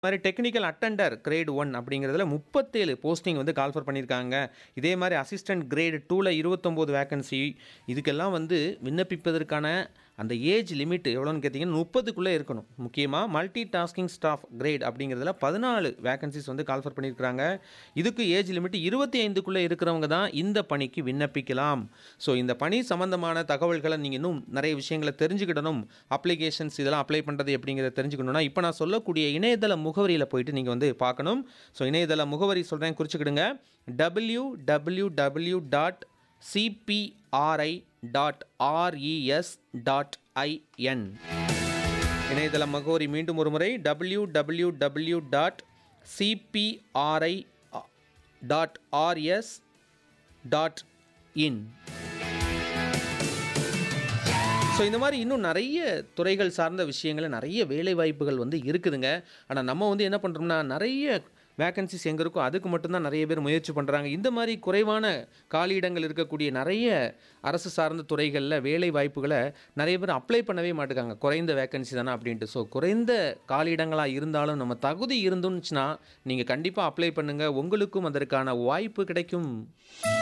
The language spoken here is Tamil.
மாதிரி டெக்னிக்கல் அட்டெண்டர் கிரேட் ஒன் அப்படிங்கிறதுல முப்பத்தேழு போஸ்டிங் வந்து கால்ஃபர் பண்ணியிருக்காங்க இதே மாதிரி அசிஸ்டன்ட் கிரேடு டூவில் இருபத்தொம்போது வேக்கன்சி இதுக்கெல்லாம் வந்து விண்ணப்பிப்பதற்கான அந்த ஏஜ் லிமிட் எவ்வளோன்னு கேட்டிங்கன்னா முப்பதுக்குள்ளே இருக்கணும் முக்கியமாக மல்டி டாஸ்கிங் ஸ்டாஃப் கிரேட் அப்படிங்கிறதுல பதினாலு வேக்கன்சிஸ் வந்து கால்ஃபர் பண்ணியிருக்கிறாங்க இதுக்கு ஏஜ் லிமிட் இருபத்தி ஐந்துக்குள்ளே இருக்கிறவங்க தான் இந்த பணிக்கு விண்ணப்பிக்கலாம் ஸோ இந்த பணி சம்மந்தமான தகவல்களை நீங்கள் இன்னும் நிறைய விஷயங்களை தெரிஞ்சுக்கிடணும் அப்ளிகேஷன்ஸ் இதெல்லாம் அப்ளை பண்ணுறது எப்படிங்கிறத தெரிஞ்சுக்கணும்னா இப்போ நான் சொல்லக்கூடிய இணையதள முகவரியில் போயிட்டு நீங்கள் வந்து பார்க்கணும் ஸோ இணையதள முகவரி சொல்கிறேன் குறிச்சுக்கிடுங்க W W W dot CPRI dot RES dot IN இணையதள முகவரி மீண்டும் ஒரு முறை W W W dot CPRI dot RS dot in so இந்த மாதிரி இன்னும் நிறைய துறைகள் சார்ந்த விஷயங்கள் நிறைய வேலை வாய்ப்புகள் வந்து இருக்குதுங்க ஆனால் நம்ம வந்து என்ன பண்ணுறோம்னா நிறைய வேக்கன்சிஸ் எங்கே இருக்கோ அதுக்கு மட்டும்தான் நிறைய பேர் முயற்சி பண்ணுறாங்க இந்த மாதிரி குறைவான காலியிடங்கள் இருக்கக்கூடிய நிறைய அரசு சார்ந்த துறைகளில் வேலை வாய்ப்புகளை நிறைய பேர் அப்ளை பண்ணவே மாட்டேங்காங்க குறைந்த வேக்கன்சி தானே அப்படின்ட்டு ஸோ குறைந்த காலியிடங்களாக இருந்தாலும் நம்ம தகுதி இருந்துச்சுன்னா நீங்கள் கண்டிப்பாக அப்ளை பண்ணுங்கள் உங்களுக்கும் அதற்கான வாய்ப்பு கிடைக்கும்